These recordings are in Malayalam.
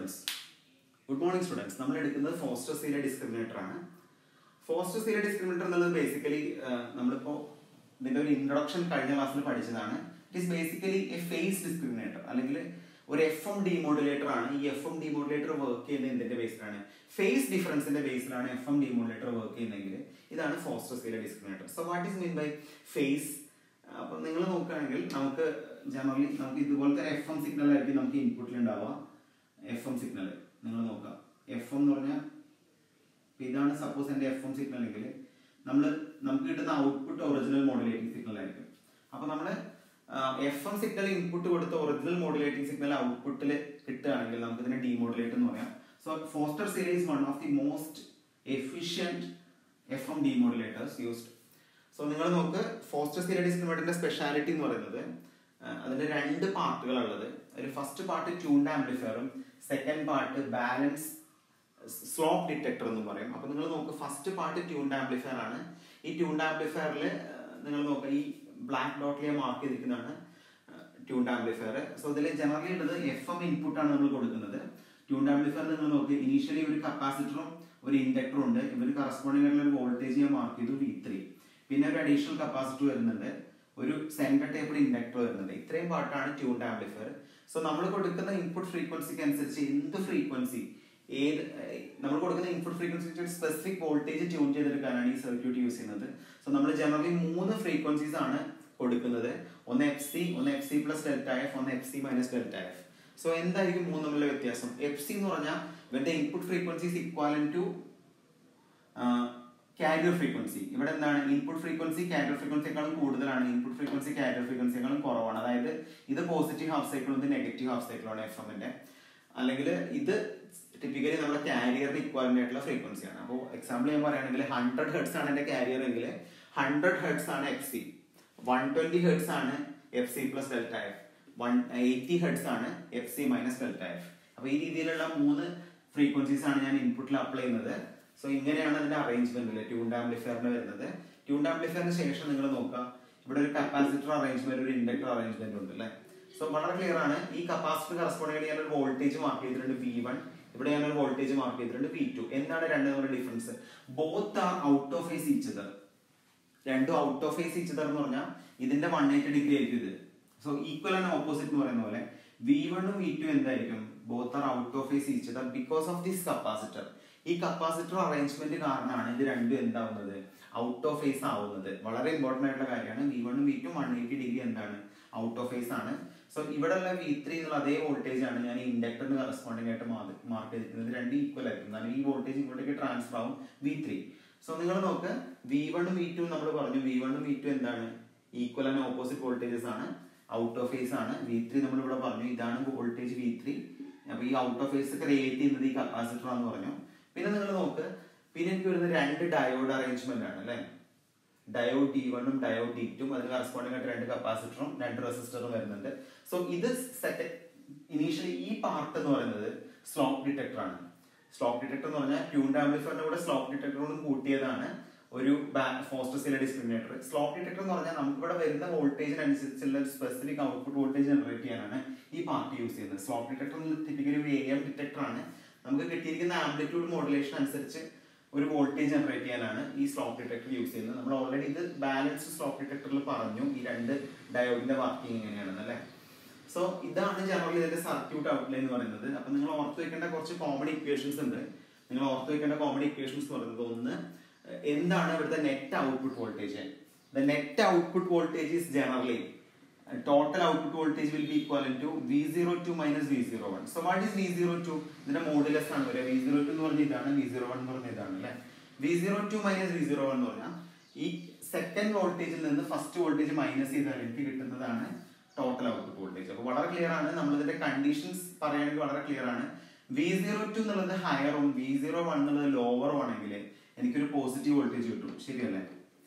സ്റ്റുഡൻസ് ഗുഡ് മോർണിംഗ് സ്റ്റുഡൻസ് നമ്മൾ എടുക്കുന്നത് ഫോസ്റ്റർ സീല ഡിസ്ക്രിമിനേറ്റർ ആണ് ഫോസ്റ്റർ സീല ഡിസ്ക്രിമിനേറ്റർ എന്നുള്ളത് ബേസിക്കലി നമ്മളിപ്പോ ഇതിന്റെ ഒരു ഇൻട്രൊഡക്ഷൻ കഴിഞ്ഞ ക്ലാസ്സിൽ പഠിച്ചതാണ് it is basically a phase discriminator അല്ലെങ്കിൽ ഒരു എഫ് എം ഡിമോഡുലേറ്റർ ആണ് ഈ എഫ് എം ഡിമോഡുലേറ്റർ വർക്ക് ചെയ്യുന്നത് എന്തിന്റെ ബേസിലാണ് ഫേസ് ഡിഫറൻസിന്റെ ബേസിലാണ് എഫ് എം ഡിമോഡുലേറ്റർ വർക്ക് ചെയ്യുന്നതെങ്കിൽ ഇതാണ് Foster Seeley discriminator so what is mean by phase അപ്പൊ നിങ്ങൾ നോക്കുകയാണെങ്കിൽ നമുക്ക് ജനറലി നമുക്ക് ഇതുപോലത്തെ എഫ് എം സിഗ്നൽ ആയിരിക്കും നമുക്ക് ഇൻപുട്ടിൽ ഉണ്ടാവുക എഫ് എം സിഗ്നൽ നിങ്ങൾ നോക്കാം എഫ് എം എന്ന് പറഞ്ഞാൽ ഇപ്പൊ ഇതാണ് സപ്പോസ് എന്റെ എഫ് എം സിഗ്നൽ എങ്കിൽ നമ്മൾ നമുക്ക് കിട്ടുന്ന ഔട്ട്പുട്ട് ഒറിജിനൽ മോഡുലേറ്റിംഗ് സിഗ്നൽ ആയിരിക്കും അപ്പൊ നമ്മൾ എഫ് എം സിഗ്നൽ ഇൻപുട്ട് കൊടുത്ത ഒറിജിനൽ മോഡുലേറ്റിംഗ് സിഗ്നൽ ഔട്ട്പുട്ടിൽ കിട്ടുകയാണെങ്കിൽ നമുക്ക് ഇതിനെ ഡിമോഡുലേറ്റ് എന്ന് പറയാം so Foster series one of the most efficient F M demodulators used so നിങ്ങൾ നോക്ക് ഫോസ്റ്റർ സീരിയ ഡിസ്ക്രിമിനേറ്ററിന്റെ സ്പെഷ്യാലിറ്റി എന്ന് പറയുന്നത് അതിന്റെ രണ്ട് പാർട്ടുകളുള്ളത് ഒരു ഫസ്റ്റ് പാർട്ട് ട്യൂൺഡ് ആംപ്ലിഫയറും second part balance slope detector എന്ന് പറയും അപ്പൊ നിങ്ങൾ നോക്ക് ഫസ്റ്റ് പാർട്ട് ട്യൂൺഡ് ആംപ്ലിഫയർ ആണ് ഈ ട്യൂൺഡ് ആംപ്ലിഫയറിൽ നിങ്ങൾ നോക്കുക ഈ ബ്ലാക്ക് ഡോട്ടിലെ മാർക്ക് ചെയ്തിരിക്കുന്നതാണ് ട്യൂൺഡ് ആംപ്ലിഫയർ സോ ഇതിൽ ജനറലി ഉള്ളത് എഫ് എം ഇൻപുട്ട് ആണ് നമ്മൾ കൊടുക്കുന്നത് ട്യൂൺഡ് ആംപ്ലിഫയർ നിങ്ങൾ നോക്കി ഇനീഷ്യലി ഒരു കപ്പാസിറ്ററും ഒരു ഇൻഡക്ടറും ഉണ്ട് ഇവർ കറസ്പോണ്ടിങ് ആയിട്ടുള്ള ഒരു വോൾട്ടേജ് ഞാൻ മാർക്ക് ചെയ്തു വി ത്രീ പിന്നെ ഒരു അഡീഷണൽ കപ്പാസിറ്റർ വരുന്നുണ്ട് ഒരു സെന്റർ ടേബിൾ ഇൻഡക്ടർ വരുന്നുണ്ട് ഇത്രയും പാർട്ടാണ് ട്യൂൺഡ് ആംപ്ലിഫയർ സോ നമ്മൾ കൊടുക്കുന്ന ഇൻപുട്ട് ഫ്രീക്വൻസിക്ക് അനുസരിച്ച് എന്ത് ഫ്രീക്വൻസി ഏത് നമ്മൾ കൊടുക്കുന്ന input frequency specific voltage tune ചെയ്തെടുക്കാനാണ് ഈ സർക്യൂട്ട് യൂസ് ചെയ്യുന്നത് സോ നമ്മൾ ജനറലി മൂന്ന് ഫ്രീക്വൻസീസ് ആണ് കൊടുക്കുന്നത് ഒന്ന് എഫ് സി ഒന്ന് F C plus delta F ഒന്ന് F C minus delta F so എന്തായിരിക്കും മൂന്ന് തമ്മിലുള്ള വ്യത്യാസം എഫ് സി എന്ന് പറഞ്ഞാൽ ഇവന്റെ input frequencies equal to carrier frequency ഇവിടെ എന്താണ് ഇൻപുട്ട് ഫ്രീക്വൻസി കാരിയർ ഫ്രീക്വൻസിയേക്കാളും കൂടുതലാണ് ഇൻപുട്ട് ഫ്രീക്വൻസി കാരിയർ ഫ്രീക്വൻസിയേക്കാളും കുറവാണ് അതായത് ഇത് പോസിറ്റീവ് ഹാഫ് സൈക്കിളും ഇത് നെഗറ്റീവ് ഹാഫ് സൈക്കിളാണ് എഫ് എമ്മിന്റെ അല്ലെങ്കിൽ ഇത് ടിപ്പിക്കലി നമ്മുടെ കാരിയറിന് ഇക്വാലന്റ് ആയിട്ടുള്ള ഫ്രീക്വൻസിയാണ് അപ്പോൾ എക്സാമ്പിൾ ഞാൻ പറയുകയാണെങ്കിൽ ഹൺഡ്രഡ് ഹെഡ്സ് ആണ് എന്റെ കാരിയർ എങ്കിൽ ഹൺഡ്രഡ് ഹെഡ്സ് ആണ് F C one twenty hertz ആണ് F C plus delta F one eighty hertz ആണ് F C minus delta F അപ്പൊ ഈ രീതിയിലുള്ള മൂന്ന് ഫ്രീക്വൻസീസ് ആണ് ഞാൻ ഇൻപുട്ടിൽ അപ്ലൈ ചെയ്യുന്നത് സോ ഇങ്ങനെയാണ് അതിന്റെ അറേഞ്ച്മെന്റ് ട്യൂൺഡ് ആംപ്ലിഫയറിന് വരുന്നത് ട്യൂൺഡ് ആംപ്ലിഫയറിന് ശേഷം നിങ്ങൾ നോക്കുക ഇവിടെ ഒരു കപ്പാസിറ്റർ അറേഞ്ച്മെന്റ് ഒരു ഇൻഡക്ടർ അറേഞ്ച്മെന്റ് ഉണ്ട് അല്ലേ സോ വളരെ ക്ലിയർ ആണ് ഈ കപ്പാസിറ്റർ കറസ്പോണ്ടിങ് ഞാൻ ഒരു വോൾട്ടേജ് മാർക്ക് ചെയ്തിട്ടുണ്ട് വി വൺ ഇവിടെ ഞാൻ ഒരു വോൾട്ടേജ് മാർക്ക് ചെയ്തിട്ടുണ്ട് വി ടു എന്താണ് രണ്ട് തമ്മിലുള്ള difference both are out of phase each other രണ്ടും out of phase each other എന്ന് പറഞ്ഞാൽ ഇതിന്റെ വൺ എയ്റ്റി ഡിഗ്രി ആയിരിക്കും ഇത് സോ ഈക്വൽ ആൻഡ് ഓപ്പോസിറ്റ് എന്ന് പറയുന്ന പോലെ വി വണ്ണും വി ടു എന്തായിരിക്കും both are out of phase each other because of this capacitor ഈ കപ്പാസിറ്റർ അറേഞ്ച്മെന്റ് കാരണമാണ് ഇത് രണ്ടും എന്താവുന്നത് ഔട്ട് ഓഫ് ഫേസ് ആവുന്നത് വളരെ ഇമ്പോർട്ടന്റ് ആയിട്ടുള്ള കാര്യമാണ് വി വണ്ണും V two one eighty degree എന്താണ് ഔട്ട് ഓഫ് ഫേസ് ആണ് സോ ഇവിടെ ഉള്ള വി ത്രീ എന്നുള്ള അതേ വോൾട്ടേജ് ആണ് ഞാൻ ഇൻഡക്ടറിന് കറസ്പോണ്ടിങ് ആയിട്ട് മാർക്ക് ചെയ്തിരിക്കുന്നത് രണ്ട് ഈക്വൽ ആയിരിക്കും കാരണം ഈ വോൾട്ടേജ് ഇങ്ങോട്ടേക്ക് ട്രാൻസ്ഫർ ആവും വി ത്രീ സോ നിങ്ങൾ നോക്ക് വി വണ്ണും വി ടു നമ്മൾ പറഞ്ഞു വി വണ്ണും വി ടു എന്താണ് ഈക്വൽ ആൻഡ് ഓപ്പോസിറ്റ് വോൾട്ടേജസ് ആണ് ഔട്ട് ഓഫ് ഫേസ് ആണ് വി ത്രീ നമ്മൾ ഇവിടെ പറഞ്ഞു ഇതാണ് വോൾട്ടേജ് വി ത്രീ അപ്പൊ ഈ ഔട്ട് ഓഫ് ഫേസ് ക്രിയേറ്റ് ചെയ്യുന്നത് ഈ കപ്പാസിറ്റർ ആണെന്ന് പറഞ്ഞു പിന്നെ നിങ്ങൾ നോക്ക് പിന്നെ എനിക്ക് വരുന്ന രണ്ട് ഡയോഡ് അറേഞ്ച്മെന്റ് ആണ് അല്ലെ ഡയോഡ് ഡി വണ്ണും ഡയോഡ് ഡി ടും അതിന് കറസ്പോണ്ടിങ് ആയിട്ട് രണ്ട് കപ്പാസിറ്ററും രണ്ട് റെസിസ്റ്ററും വരുന്നുണ്ട് സോ ഇത് സെറ്റ് ഇനീഷ്യലി ഈ പാർട്ട് എന്ന് പറയുന്നത് സ്ലോപ്പ് ഡിറ്റക്ടർ ആണ് സ്ലോപ്പ് ഡിറ്റക്ടർ എന്ന് പറഞ്ഞാൽ ട്യൂൺഡ് ആംപ്ലിഫയറിന്റെ കൂടെ സ്ലോപ്പ് ഡിറ്റക്ടറോടും കൂട്ടിയതാണ് ഒരു Foster Seeley discriminator slope detector എന്ന് പറഞ്ഞാൽ നമുക്ക് ഇവിടെ വരുന്ന വോൾട്ടേജിനനുസരിച്ചുള്ള ഒരു സ്പെസിഫിക് ഔട്ട്പുട്ട് വോൾട്ടേജ് ജനറേറ്റ് ചെയ്യാനാണ് ഈ പാർട്ട് യൂസ് ചെയ്യുന്നത് സ്ലോപ്പ് ഡിറ്റക്ടർ ടിപ്പിക്കലി ഒരു എ എം ഡിറ്റക്ടർ ആണ് നമുക്ക് കിട്ടിയിരിക്കുന്ന ആംപ്ലിറ്റ്യൂഡ് മോഡുലേഷൻ അനുസരിച്ച് ഒരു വോൾട്ടേജ് ജനറേറ്റ് ചെയ്യാനാണ് ഈ സ്ലോപ്പ് ഡിറ്റക്ടർ യൂസ് ചെയ്യുന്നത് നമ്മൾ ഓൾറെഡി ഇത് ബാലൻസ് സ്ലോപ്പ് ഡിറ്റക്ടറിൽ പറഞ്ഞു ഈ രണ്ട് ഡയോഡിന്റെ വർക്കിംഗ് എങ്ങനെയാണെന്ന് അല്ലേ സോ ഇതാണ് ജനറലി ഇതിന്റെ സർക്യൂട്ട് ഔട്ട്ലൈൻ എന്ന് പറയുന്നത് അപ്പൊ നിങ്ങൾ ഓർത്ത് വെക്കേണ്ട കുറച്ച് കോമഡി ഇക്വേഷൻസ് ഉണ്ട് നിങ്ങൾ ഓർത്ത് വെക്കേണ്ട കോമഡി ഇക്വേഷൻസ് എന്ന് പറയുന്നത് ഒന്ന് എന്താണ് ഇവിടുത്തെ net output voltage the net output voltage is generally total output voltage will be equal to V zero two minus V zero one so what is V zero two ഇതിന്റെ മോഡുലസ് ആണ് വരിക വി സീറോ ടു എന്ന് പറഞ്ഞ ഇതാണ് വി സീറോ വൺ എന്ന് പറഞ്ഞ ഇതാണ് അല്ലെ V zero two minus V zero one എന്ന് പറഞ്ഞാൽ ഈ സെക്കൻഡ് വോൾട്ടേജിൽ നിന്ന് ഫസ്റ്റ് വോൾട്ടേജ് മൈനസ് ചെയ്താൽ എനിക്ക് കിട്ടുന്നതാണ് ടോട്ടൽ ഔട്ട്പുട്ട് വോൾട്ടേജ് അപ്പൊ വളരെ ക്ലിയർ ആണ് നമ്മൾ ഇതിന്റെ കണ്ടീഷൻസ് പറയുകയാണെങ്കിൽ വളരെ ക്ലിയർ ആണ് വി സീറോ ടു എന്നുള്ളത് ഹയറും വി സീറോ വൺ എന്നുള്ളത് ലോവറും ആണെങ്കിൽ എനിക്കൊരു പോസിറ്റീവ് വോൾട്ടേജ് കിട്ടും ശരിയല്ലേ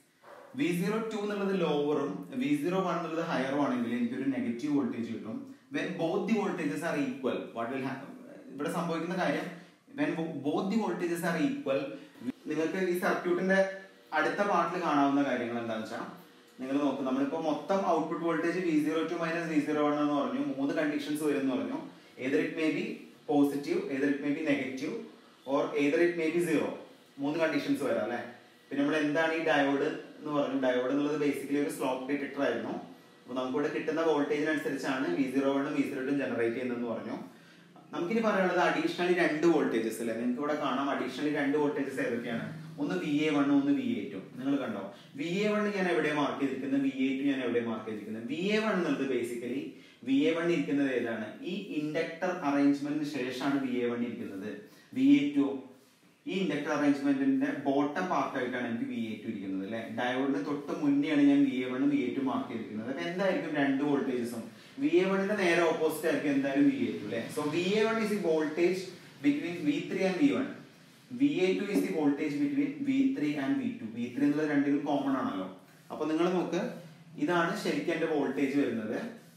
വി സീറോ ടു എന്നുള്ളത് ലോവറും വി സീറോ വൺ എന്നുള്ളത് ഹയറും ആണെങ്കിൽ എനിക്കൊരു നെഗറ്റീവ് വോൾട്ടേജ് കിട്ടും when both the voltages are equal what will ഇവിടെ സംഭവിക്കുന്ന കാര്യം when both the voltages are equal നിങ്ങൾക്ക് ഈ സർക്യൂട്ടിന്റെ അടുത്ത പാർട്ടിൽ കാണാവുന്ന കാര്യങ്ങൾ എന്താണെന്ന് വെച്ചാൽ നിങ്ങൾ നോക്കും നമ്മളിപ്പോ മൊത്തം output voltage V zero two minus V zero one എന്ന് പറഞ്ഞു മൂന്ന് കണ്ടീഷൻസ് വരും എന്ന് പറഞ്ഞു either it may be positive either it may be negative or either it may be zero മൂന്ന് കണ്ടീഷൻസ് വരാം അല്ലെ പിന്നെ നമ്മൾ എന്താണ് ഈ ഡയോഡ് എന്ന് പറഞ്ഞു ഡയോഡ് എന്നുള്ളത് ബേസിക്കലി ഒരു സ്ലോപ്പ് ഡിറ്റക്ടർ ആയിരുന്നു അപ്പൊ നമുക്കിവിടെ കിട്ടുന്ന വോൾട്ടേജിനനുസരിച്ചാണ് വി സീറോ വണ്ണും വി സീറോ ടു ജനറേറ്റ് ചെയ്യുന്നതെന്ന് പറഞ്ഞു നമുക്കിനി പറയാനുള്ളത് അഡീഷണലി രണ്ട് വോൾട്ടേജസ് അല്ലേ നിങ്ങൾക്ക് ഇവിടെ കാണാം അഡീഷണലി രണ്ട് വോൾട്ടേജസ് ഏതൊക്കെയാണ് ഒന്ന് വി എ വണ്ണും ഒന്ന് വി എ ടു നിങ്ങൾ കണ്ടോ വി എ വൺ ഞാൻ എവിടെ മാർക്ക് ചെയ്തിരിക്കുന്നത് വി എ ടു ഞാൻ എവിടെ മാർക്ക് ചെയ്തിരിക്കുന്നത് വി എ വൺ എന്നുള്ളത് ബേസിക്കലി വി എ വൺ ഇരിക്കുന്നത് ഏതാണ് ഈ ഇൻഡക്ടർ അറേഞ്ച്മെന്റിന് ശേഷമാണ് വി എ വൺ ഇരിക്കുന്നത് വി എ ടു ഈ ഇൻഡക്ടർ അറേഞ്ച്മെന്റിന്റെ ബോട്ടം പാർട്ട് ആയിട്ടാണ് എനിക്ക് വി എ ടു ഇരിക്കുന്നത് അല്ലെ ഡയോഡിന് തൊട്ട് മുന്നെയാണ് ഞാൻ വി എ വണ്ണും വി എ ടു മാർക്ക് ചെയ്തിരിക്കുന്നത് അപ്പൊ എന്തായിരിക്കും രണ്ട് വോൾട്ടേജസും വി എ വണ്ണിന്റെ നേരെ ഓപ്പോസിറ്റ് ആയിരിക്കും എന്തായാലും വി എ ടു അല്ലെ so V A one is the voltage between V three and V one V A two is the voltage between V three and V two V three എന്നുള്ളത് രണ്ടിലും കോമൺ ആണല്ലോ അപ്പൊ നിങ്ങൾ നോക്ക് ഇതാണ് ശരിക്കും എന്റെ വോൾട്ടേജ് വരുന്നത്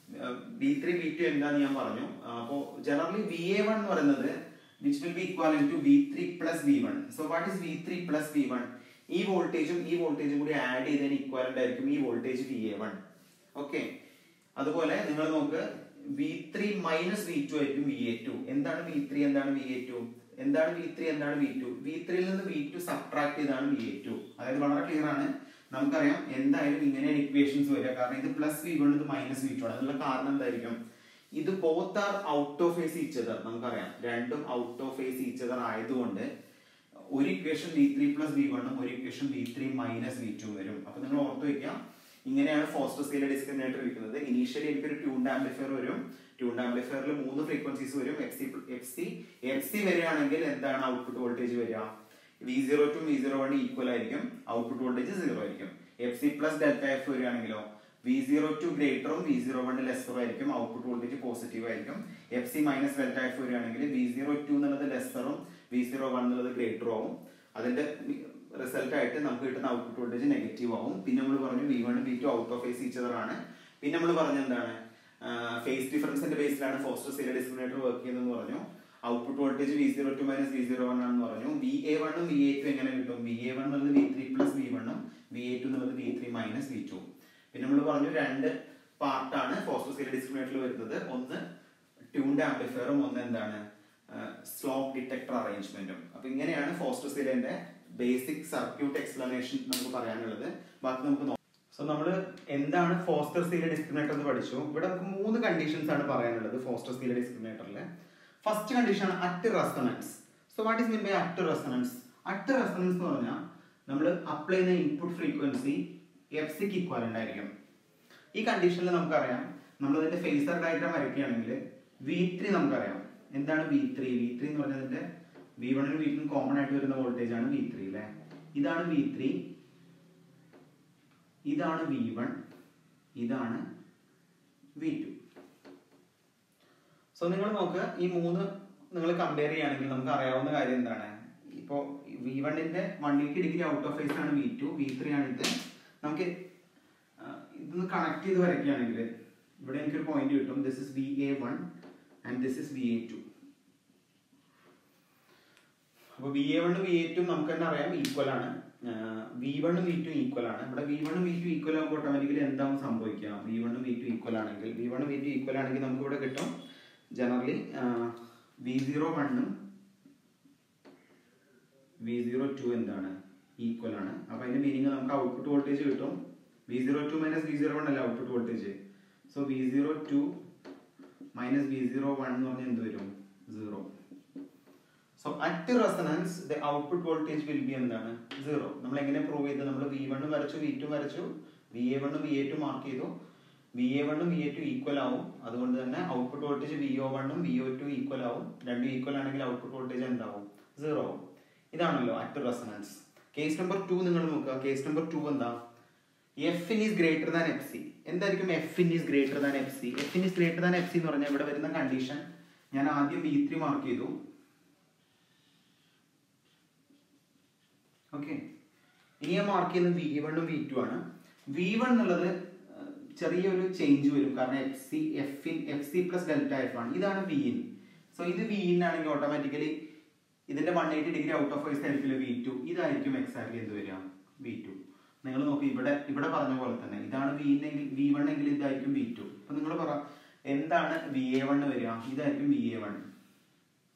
വി ത്രീ വി ടു എന്താന്ന് ഞാൻ പറഞ്ഞു അപ്പോ ജനറലി വി എ വൺ എന്ന് പറയുന്നത് which will be equal to V three plus V one so what is V three plus V one ഈ വോൾട്ടേജും ഈ വോൾട്ടേജും കൂടി ആഡ് ചെയ്തതിന് ഇക്വാലന്റ് ആയിരിക്കും ഈ voltage V A one okay അതുപോലെ നിങ്ങൾ നോക്ക് V three minus V two ആയിരിക്കും വി എ ടു എന്താണ് വി ത്രീ എന്താണ് വി എ ടു എന്താണ് വി ത്രീ എന്താണ് വി ടു വി ത്രീയിൽ നിന്ന് വി ടു സബ്ട്രാക്ട് ചെയ്താണ് വി എ ടു അതായത് വളരെ ക്ലിയർ ആണ് നമുക്കറിയാം എന്തായാലും ഇങ്ങനെയാണ് ഇക്വേഷൻസ് വരിക കാരണം ഇത് പ്ലസ് വി വൺ ഇത് മൈനസ് വി ടു ആണ് അതിനുള്ള കാരണം എന്തായിരിക്കും ഇത് both are out of phase each other നമുക്കറിയാം രണ്ടും ഔട്ട് ഓഫ് ഫേസ് ഈച്ചതർ ആയതുകൊണ്ട് ഒരു equation V three plus V വണ്ണും ഒരു equation V three minus V two വരും അപ്പൊ നിങ്ങൾ ഓർത്ത് വെക്കാം ഇങ്ങനെയാണ് ഫോസ്റ്റർ സ്കെയിലെ ഡിസ്ക്രിമിനേറ്റർ ഇരിക്കുന്നത് ഇനീഷ്യലി എനിക്കൊരു ട്യൂൺഡ് ആംപ്ലിഫയർ വരും ട്യൂൺഡ് ആംപ്ലിഫയറിൽ മൂന്ന് ഫ്രീക്വൻസീസ് വരും F C F C F C വരികയാണെങ്കിൽ എന്താണ് ഔട്ട്പുട്ട് വോൾട്ടേജ് വരിക V zero two V zero one equal ആയിരിക്കും ഔട്ട്പുട്ട് വോൾട്ടേജ് സീറോ ആയിരിക്കും F C plus delta F വരികയാണെങ്കിലോ വി സീറോ ടു ഗ്രേറ്ററും വി സീറോ വൺ ലെസറും ആയിരിക്കും ഔട്ട്പുട്ട് വോൾട്ടേജ് പോസിറ്റീവ് ആയിരിക്കും F C minus delta F വരികയാണെങ്കിൽ വി സീറോ ടു എന്നുള്ളത് ലെസറും വി സീറോ വൺ എന്നുള്ളത് ഗ്രേറ്ററും ആവും അതിന്റെ റിസൾട്ട് ആയിട്ട് നമുക്ക് കിട്ടുന്ന ഔട്ട്പുട്ട് വോൾട്ടേജ് നെഗറ്റീവ് ആവും പിന്നെ നമ്മൾ പറഞ്ഞു V one V two out of phase each other ആണ് പിന്നെ നമ്മൾ പറഞ്ഞ എന്താണ് ഫേസ് ഡിഫറൻസിന്റെ ബേസിലാണ് ഫോസ്റ്റർ സീല ഡിസ്ക്രിമിനേറ്റർ വർക്ക് ചെയ്യുന്നതെന്ന് പറഞ്ഞു output voltage V zero two minus V zero one ആണെന്ന് പറഞ്ഞു വി എ വണ്ണും വി എ ടു എങ്ങനെ കിട്ടും വി എ വൺ എന്നുള്ളത് വി ത്രീ പ്ലസ് വി വണ്ണും വി എ ടു എന്നുള്ളത് V three minus V two പിന്നെ നമ്മൾ പറഞ്ഞു രണ്ട് പാർട്ടാണ് ഫോസ്റ്റർ സീല ഡിസ്ക്രിമിനേറ്ററിൽ വരുന്നത് ഒന്ന് ട്യൂൺഡ് ആംപ്ലിഫയറും ഒന്ന് എന്താണ് സ്ലോപ്പ് ഡിറ്റക്ടർ അറേഞ്ച്മെന്റും അപ്പൊ ഇങ്ങനെയാണ് ഫോസ്റ്റർ സീലിന്റെ ബേസിക് സർക്യൂട്ട് എക്സ്പ്ലനേഷൻ നമുക്ക് പറയാനുള്ളത് ബാക്കി നമുക്ക് നോക്കാം സോ നമ്മൾ എന്താണ് ഫോസ്റ്റർ സീല ഡിസ്ക്രിമിനേറ്റർ എന്ന് പഠിച്ചു ഇവിടെ നമുക്ക് മൂന്ന് കണ്ടീഷൻസ് ആണ് പറയാനുള്ളത് ഫോസ്റ്റർ സീല ഡിസ്ക്രിമിനേറ്ററിൽ ഫസ്റ്റ് കണ്ടീഷൻ ആണ് at resonance so what is mean by at resonance at resonance എന്ന് പറഞ്ഞാൽ നമ്മൾ അപ്ലൈ ചെയ്യുന്ന ഇൻപുട്ട് ഫ്രീക്വൻസി എഫ് സിക്ക് ഇക്വാലന്റ് ആയിരിക്കും ഈ കണ്ടീഷനിൽ നമുക്കറിയാം നമ്മൾ ഇതിന്റെ ഫേസർ ഡയഗ്രാം വരയ്ക്കുകയാണെങ്കിൽ വി ത്രീ നമുക്കറിയാം എന്താണ് വി ത്രീ വി ത്രീ എന്ന് പറഞ്ഞതിന്റെ വി വണ്ണിനും വി ടും കോമൺ ആയിട്ട് വരുന്ന വോൾട്ടേജ് ആണ് വി ത്രീ അല്ലെ ഇതാണ് വി ത്രീ ഇതാണ് വി വൺ ഇതാണ് വി ടു സോ നിങ്ങൾ നോക്കുക ഈ മൂന്ന് നിങ്ങൾ കമ്പയർ ചെയ്യുകയാണെങ്കിൽ നമുക്ക് അറിയാവുന്ന കാര്യം എന്താണ് ഇപ്പോ വി വണ്ണിന്റെ one eighty degree out of phase ആണ് വി ടു വി ത്രീ ആണ് ഇത് നമുക്ക് ഇതൊന്ന് കണക്ട് ചെയ്ത് വരയ്ക്കുകയാണെങ്കിൽ ഇവിടെ എനിക്കൊരു പോയിന്റ് കിട്ടും this is V A one and this is V A two അപ്പൊ വി എ വണ്ണും വി എ ടു നമുക്ക് തന്നെ അറിയാം ഈക്വൽ ആണ് വി വണ്ണും വി ടു ഈക്വൽ ആണ് ഇവിടെ വി വണ്ണും വി ടു ഈക്വൽ ആകുമ്പോൾ ഓട്ടോമാറ്റിക്കലി എന്താവും സംഭവിക്കുക വി വണ്ണും വി ടു ഈക്വൽ ആണെങ്കിൽ വി വണ്ണും വി ടു ഈക്വൽ ആണെങ്കിൽ നമുക്ക് ഇവിടെ കിട്ടും ജനറലി വി സീറോ വണ്ണും വി സീറോ ടു എന്താണ് ഈക്വൽ ആണ് അപ്പൊ അതിന്റെ മീനിങ് നമുക്ക് ഔട്ട്പുട്ട് വോൾട്ടേജ് കിട്ടും V zero two minus V zero one അല്ല output voltage so we zero two minus V zero one എന്ന് പറഞ്ഞാൽ എന്ത് വരും zero so at resonance the output voltage will be എന്താണ് സീറോ നമ്മൾ എങ്ങനെ പ്രൂവ് ചെയ്ത് നമ്മൾ വി വണ്ണും വരച്ചു വി ടു വരച്ചു വി എ വണ്ണും വി എ ടു മാർക്ക് ചെയ്തു വി എ വണ്ണും വി എ ടു ഈക്വൽ ആവും അതുകൊണ്ട് തന്നെ ഔട്ട്പുട്ട് വോൾട്ടേജ് വി ഒ വണ്ണും വി ഒ ടു ഈക്വൽ ആവും രണ്ടും ഈക്വൽ ആണെങ്കിൽ ഔട്ട്പുട്ട് വോൾട്ടേജ് എന്താവും സീറോ ആവും ഇതാണല്ലോ at resonance case number two നിങ്ങൾ നോക്കുക കേസ് നമ്പർ ടു എന്താ F in is greater than F C എന്തായിരിക്കും F in is greater than F C F in is greater than F C എന്ന് പറഞ്ഞാൽ ഇവിടെ വരുന്ന കണ്ടീഷൻ ഞാൻ ആദ്യം വി ത്രീ മാർക്ക് ചെയ്തു ഓക്കെ ഇനി ഞാൻ മാർക്ക് ചെയ്യുന്നത് വി വണ്ണും വി ടു ആണ് വി വൺ എന്നുള്ളത് അഹ്, ചെറിയൊരു ചേഞ്ച് വരും കാരണം F C F in F C plus delta F ആണ് ഇതാണ് വി ഇൻ സോ ഇത് വി ഇൻ ആണെങ്കിൽ ഓട്ടോമാറ്റിക്കലി ഇതിന്റെ one eighty degree out of phase ആയിരിക്കില്ല വി ടു ഇതായിരിക്കും എക്സാക്ട്ലി എന്ത് വരിക വി ടു നിങ്ങൾ നോക്കി ഇവിടെ ഇവിടെ പറഞ്ഞ പോലെ തന്നെ ഇതാണ് വി എങ്കിൽ വി വൺ എങ്കിൽ ഇതായിരിക്കും വി ടു അപ്പൊ നിങ്ങൾ പറ എന്താണ് വി എ വൺ വരിക ഇതായിരിക്കും വി എ വൺ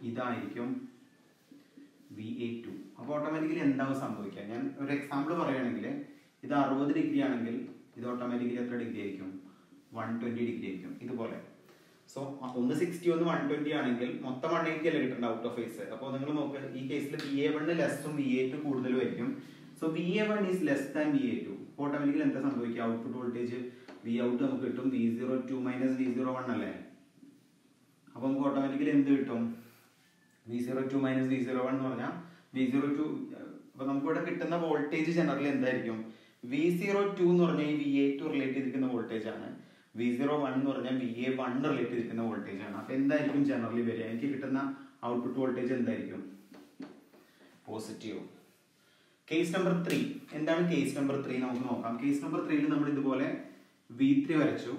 ഇതായിരിക്കും വി എ ടു അപ്പോൾ ഓട്ടോമാറ്റിക്കലി എന്താവും സംഭവിക്കുക ഞാൻ ഒരു എക്സാമ്പിൾ പറയുകയാണെങ്കിൽ ഇത് അറുപത് ഡിഗ്രി ആണെങ്കിൽ ഇത് ഓട്ടോമാറ്റിക്കലി എത്ര ഡിഗ്രി ആയിരിക്കും വൺ ട്വൻറ്റി ഡിഗ്രി ആയിരിക്കും ഇതുപോലെ സോ ഒന്ന് സിക്സ്റ്റി ഒന്ന് വൺ ട്വൻറ്റി ആണെങ്കിൽ മൊത്തം വൺ എയ്റ്റി അല്ലേ കിട്ടേണ്ട ഔട്ട് ഓഫ് ഫേസ് അപ്പോൾ നിങ്ങൾ നോക്ക് ഈ കേസിൽ വി എ വണ്ണ് ലെസ്സും വി എ ടു കൂടുതലും ആയിരിക്കും so V A one is less than V A two automatically എന്താ സംഭവിക്കുക ഔട്ട്പുട്ട് വോൾട്ടേജ് വി ഔട്ട് നമുക്ക് കിട്ടും V zero two minus V zero one അല്ലേ അപ്പോൾ നമുക്ക് ഓട്ടോമാറ്റിക്കലി എന്ത് കിട്ടും V zero two minus V zero one എന്ന് പറഞ്ഞാൽ വി സീറോ ടു അപ്പൊ നമുക്ക് ഇവിടെ കിട്ടുന്ന വോൾട്ടേജ് ജനറലി എന്തായിരിക്കും വി സീറോ ടു എന്ന് പറഞ്ഞാൽ ഈ വി എ ടു റിലേറ്റ് ചെയ്തിരിക്കുന്ന വോൾട്ടേജ് ആണ് വി സീറോ വൺ എന്ന് പറഞ്ഞാൽ വി എ വൺ റിലേറ്റ് ചെയ്തിരിക്കുന്ന വോൾട്ടേജ് ആണ് അപ്പൊ എന്തായിരിക്കും ജനറലി വരിക എനിക്ക് കിട്ടുന്ന ഔട്ട്പുട്ട് വോൾട്ടേജ് എന്തായിരിക്കും പോസിറ്റീവ് കേസ് നമ്പർ ത്രീ എന്താണ് കേസ് നമ്പർ ത്രീ നമുക്ക് നോക്കാം കേസ് നമ്പർ ത്രീയിൽ നമ്മൾ ഇതുപോലെ വി ത്രീ വരച്ചു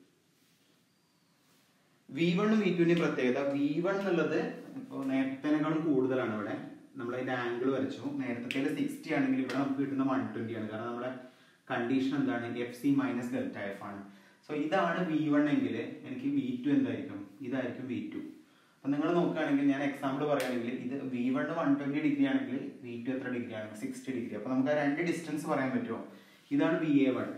വി വണ്ണും വി ടുവിന്റെ പ്രത്യേകത വി വൺ എന്നുള്ളത് ഇപ്പോൾ നേരത്തേനേക്കാളും കൂടുതലാണ് ഇവിടെ നമ്മൾ അതിന്റെ ആംഗിൾ വരച്ചു നേരത്തെ സിക്സ്റ്റി ആണെങ്കിൽ ഇവിടെ നമുക്ക് കിട്ടുന്ന വൺ ട്വന്റി ആണ് കാരണം നമ്മുടെ കണ്ടീഷൻ എന്താണ് F C minus delta F ആണ് സോ ഇതാണ് വി വൺ എങ്കിൽ എനിക്ക് വി ടു എന്തായിരിക്കും ഇതായിരിക്കും വി ടു അപ്പൊ നിങ്ങൾ നോക്കുകയാണെങ്കിൽ ഞാൻ എക്സാമ്പിൾ പറയുകയാണെങ്കിൽ ഇത് V one one twenty degree ആണെങ്കിൽ വി ടു എത്ര ഡിഗ്രി ആണ് സിക്സ്റ്റി ഡിഗ്രി അപ്പൊ നമുക്ക് ആ രണ്ട് ഡിസ്റ്റൻസ് പറയാൻ പറ്റുമോ ഇതാണ് വി എ വൺ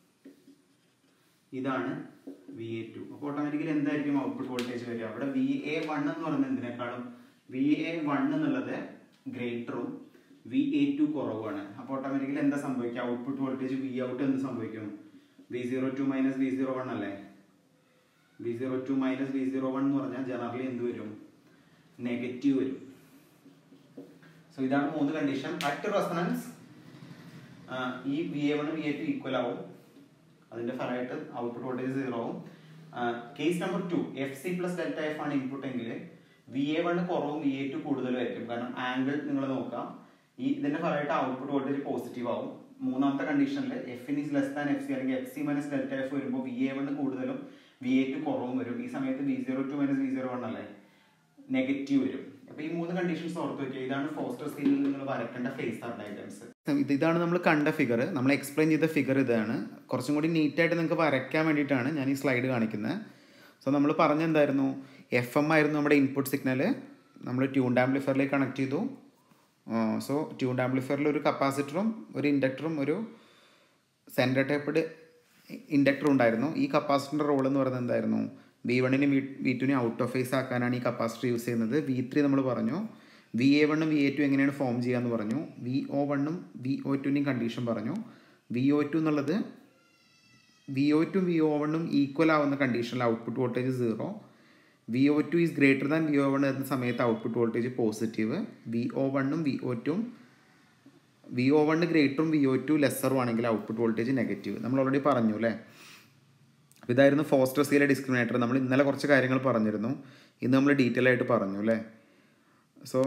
ഇതാണ് വി എ ടു അപ്പോൾ ഓട്ടോമാറ്റിക്കലി എന്തായിരിക്കും ഔട്ട്പുട്ട് വോൾട്ടേജ് വരിക അവിടെ വി എ വൺ എന്ന് പറയുന്നത് എന്തിനേക്കാളും വി എ വൺ എന്നുള്ളത് ഗ്രേറ്ററും വി എ ടു കുറവാണ് അപ്പോൾ ഓട്ടോമാറ്റിക്കലി എന്താ സംഭവിക്കുക ഔട്ട്പുട്ട് വോൾട്ടേജ് വി ഔട്ട് എന്ത് സംഭവിക്കും V zero two minus V zero one അല്ലേ V zero two minus V zero one എന്ന് പറഞ്ഞാൽ ജനറലി എന്ത് വരും നെഗറ്റീവ് വരും സോ ഇതാണ് മൂന്ന് കണ്ടീഷൻ അറ്റ് റെസണൻസ് ഈ V A one V A two equal ആവും അതിന്റെ ഫലമായിട്ട് ഔട്ട്പുട്ട് വോൾട്ടേജ് സീറോ ആവും case number two F C plus delta F ആണ് ഇൻപുട്ട് എങ്കിൽ വി എ വൺ കുറവും വി എ ടു കൂടുതലായിരിക്കും കാരണം ആംഗിൾ നിങ്ങൾ നോക്കാം ഈ ഇതിന്റെ ഫലമായിട്ട് ഔട്ട്പുട്ട് വോൾട്ടേജ് പോസിറ്റീവ് ആവും മൂന്നാമത്തെ കണ്ടീഷനിൽ F in is less than F C അല്ലെങ്കിൽ F C minus delta F വരുമ്പോൾ വി എ വൺ കൂടുതലും വി എ ടു കുറവും വരും ഈ സമയത്ത് V zero two minus V zero one അല്ലേ നെഗറ്റീവ് വരും അപ്പൊ ഈ മൂന്ന് കണ്ടീഷൻസ് ഓർത്ത് വെക്കുക ഇതാണ് ഫോസ്റ്റർ സ്കെയിലിൽ നിങ്ങൾ വരക്കേണ്ട ഫേസർ ഡയഗ്രംസ് ഇത് ഇതാണ് നമ്മൾ കണ്ട ഫിഗർ നമ്മൾ എക്സ്പ്ലെയിൻ ചെയ്ത ഫിഗർ ഇതാണ് കുറച്ചും കൂടി നീറ്റായിട്ട് നിങ്ങൾക്ക് വരയ്ക്കാൻ വേണ്ടിയിട്ടാണ് ഞാൻ ഈ സ്ലൈഡ് കാണിക്കുന്നത് സോ നമ്മൾ പറഞ്ഞെന്തായിരുന്നു എഫ് എം ആയിരുന്നു നമ്മുടെ ഇൻപുട്ട് സിഗ്നൽ നമ്മൾ ട്യൂൺഡ് ആംപ്ലിഫയറിലേക്ക് കണക്ട് ചെയ്തു സോ ട്യൂൺഡ് ആംപ്ലിഫയറിൽ ഒരു കപ്പാസിറ്ററും ഒരു ഇൻഡക്ടറും ഒരു സെൻറ്റർ ടേപ്പഡ് ഇൻഡക്ടർ ഉണ്ടായിരുന്നു ഈ കപ്പാസിറ്ററിൻ്റെ റോൾ എന്ന് പറയുന്നത് എന്തായിരുന്നു വി വണ്ണിനും വി വി ടുവിനെ ഔട്ട് ഓഫ് ഫേസ് ആക്കാനാണ് ഈ കപ്പാസിറ്റർ യൂസ് ചെയ്യുന്നത് വി ത്രീ നമ്മൾ പറഞ്ഞു വി എ വണ്ണും വി എ ടു എങ്ങനെയാണ് ഫോം ചെയ്യാന്ന് പറഞ്ഞു വി ഒ വണ്ണും വി ഒ ടുവിൻ്റെയും കണ്ടീഷൻ പറഞ്ഞു വി ഒ ടു എന്നുള്ളത് V O two V O വണ്ണും ഈക്വൽ ആവുന്ന കണ്ടീഷനിൽ output voltage zero V O two is greater than V O one എന്ന സമയത്ത് output voltage positive V O വണ്ണും വി ഒ ടും വി ഒ വണ്ണ് ഗ്രേറ്ററും വി ഒ ടു ലെസ്സറും ആണെങ്കിൽ ഔട്ട്പുട്ട് വോൾട്ടേജ് നെഗറ്റീവ് നമ്മൾ ഓൾറെഡി പറഞ്ഞു അല്ലേ അപ്പോൾ ഇതായിരുന്നു ഫോസ്റ്റർ സീലെ ഡിസ്ക്രിമിനേറ്റർ നമ്മൾ ഇന്നലെ കുറച്ച് കാര്യങ്ങൾ പറഞ്ഞിരുന്നു ഇന്ന് നമ്മൾ ഡീറ്റെയിൽ ആയിട്ട് പറഞ്ഞു അല്ലേ സോ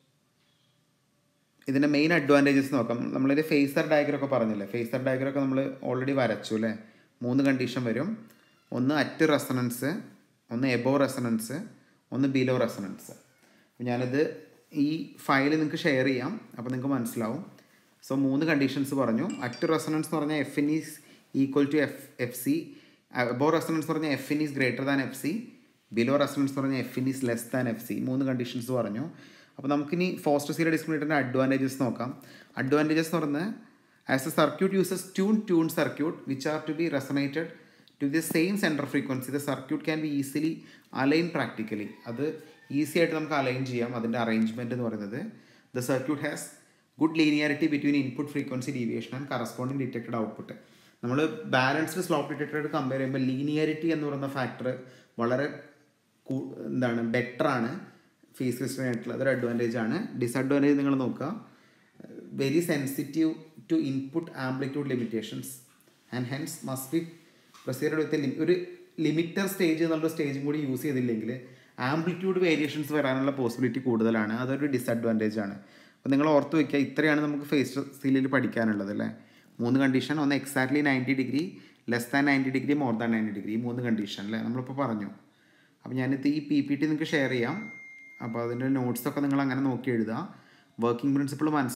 ഇതിൻ്റെ മെയിൻ അഡ്വാൻറ്റേജസ് നോക്കാം നമ്മളിത് ഫേസർ ഡയഗ്രം ഒക്കെ പറഞ്ഞില്ലേ ഫേസർ ഡയഗ്രം ഒക്കെ നമ്മൾ ഓൾറെഡി വരച്ചു അല്ലേ മൂന്ന് കണ്ടീഷൻ വരും ഒന്ന് അറ്റ് റെസണൻസ് ഒന്ന് എബോ റെസണൻസ് ഒന്ന് ബിലോ റെസണൻസ് അപ്പോൾ ഞാനിത് ഈ ഫയൽ നിങ്ങൾക്ക് ഷെയർ ചെയ്യാം അപ്പോൾ നിങ്ങൾക്ക് മനസ്സിലാവും സോ മൂന്ന് കണ്ടീഷൻസ് പറഞ്ഞു അറ്റ് റെസണൻസ് എന്ന് പറഞ്ഞാൽ F in is equal to F F C above resonance എന്ന് പറഞ്ഞാൽ F in is greater than F C below resonance എന്ന് പറഞ്ഞാൽ F in is less than F C മൂന്ന് കണ്ടീഷൻസ് പറഞ്ഞു അപ്പോൾ നമുക്കിനി ഫോസ്റ്റർ സീല ഡിസ്ക്രിമിനേറ്ററിൻ്റെ അഡ്വാൻറ്റേജസ് നോക്കാം അഡ്വാൻറ്റേജസ് എന്ന് പറഞ്ഞാൽ as a circuit uses tune tune circuit which are to be resonated to the same centre frequency the circuit can be easily align practically അത് ഈസി ആയിട്ട് നമുക്ക് അലൈൻ ചെയ്യാം അതിൻ്റെ അറേഞ്ച്മെൻറ്റ് എന്ന് പറയുന്നത് the circuit has good linearity between input frequency deviation and corresponding detected output നമ്മൾ ബാലൻസ്ഡ് സ്ലോപ്പ് ഡിറ്റക്ടറായിട്ട് കമ്പയർ ചെയ്യുമ്പോൾ ലീനിയാരിറ്റി എന്ന് പറയുന്ന ഫാക്ടർ വളരെ എന്താണ് ബെറ്റർ ആണ് ഫേസ് ക്രിസ്റ്റനായിട്ടുള്ള അതൊരു അഡ്വാൻറ്റേജ് ആണ് ഡിസഡ്വാൻറ്റേജ് നിങ്ങൾ നോക്കുക very sensitive to input amplitude limitations and hence must be proceed with ഒരു ലിമിറ്റർ സ്റ്റേജ് എന്നുള്ള സ്റ്റേജും കൂടി യൂസ് ചെയ്തില്ലെങ്കിൽ ആംപ്ലിറ്റ്യൂഡ് വേരിയേഷൻസ് വരാനുള്ള പോസിബിലിറ്റി കൂടുതലാണ് അതൊരു ഡിസഡ്വാൻറ്റേജ് ആണ് അപ്പോൾ നിങ്ങൾ ഓർത്ത് വയ്ക്കുക ഇത്രയാണ് നമുക്ക് ഫേസ് സീലിൽ പഠിക്കാനുള്ളത് അല്ലേ മൂന്ന് കണ്ടീഷൻ ഒന്ന് exactly ninety degree less than ninety degree more than ninety degree ഈ മൂന്ന് കണ്ടീഷൻ അല്ലേ നമ്മളിപ്പോൾ പറഞ്ഞു അപ്പോൾ ഞാനിത് ഈ പി പി ടി നിങ്ങൾക്ക് ഷെയർ ചെയ്യാം അപ്പോൾ അതിൻ്റെ നോട്ട്സൊക്കെ നിങ്ങൾ അങ്ങനെ നോക്കി എഴുതുക വർക്കിംഗ് പ്രിൻസിപ്പിൾ മനസ്സിലാക്കി